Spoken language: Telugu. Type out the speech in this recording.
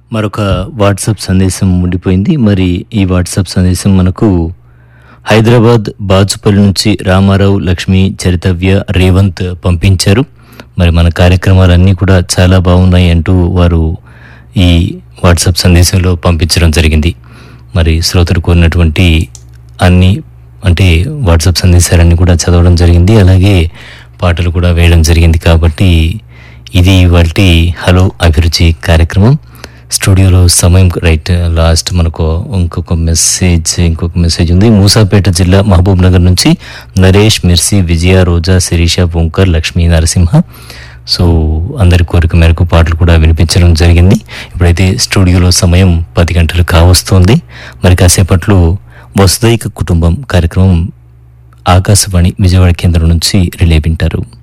మరొక వాట్సాప్ సందేశం ఉండిపోయింది మరి ఈ వాట్సాప్ సందేశం మనకు హైదరాబాద్ బాజుపల్లి నుంచి రామారావు లక్ష్మి చరితవ్య రేవంత్ పంపించారు మరి మన కార్యక్రమాలన్నీ కూడా చాలా బాగున్నాయి అంటూ వారు ఈ వాట్సాప్ సందేశంలో పంపించడం జరిగింది మరి శ్రోతలు కోరినటువంటి అన్ని అంటే వాట్సాప్ సందేశాలన్నీ కూడా చదవడం జరిగింది అలాగే పాటలు కూడా వేయడం జరిగింది కాబట్టి ఇది వాటి హలో అభిరుచి కార్యక్రమం స్టూడియోలో సమయం రైట్ లాస్ట్ మనకు ఇంకొక మెసేజ్ ఇంకొక మెసేజ్ ఉంది మూసాపేట జిల్లా మహబూబ్ నగర్ నుంచి నరేష్ మిర్సి విజయ రోజా శిరీష ఓంకర్ లక్ష్మీ నరసింహ సో అందరి కోరిక మేరకు పాటలు కూడా వినిపించడం జరిగింది ఇప్పుడైతే స్టూడియోలో సమయం పది గంటలు కావస్తోంది మరి కాసేపట్లో వసుదైక కుటుంబం కార్యక్రమం ఆకాశవాణి విజయవాడ కేంద్రం నుంచి రిలే వింటారు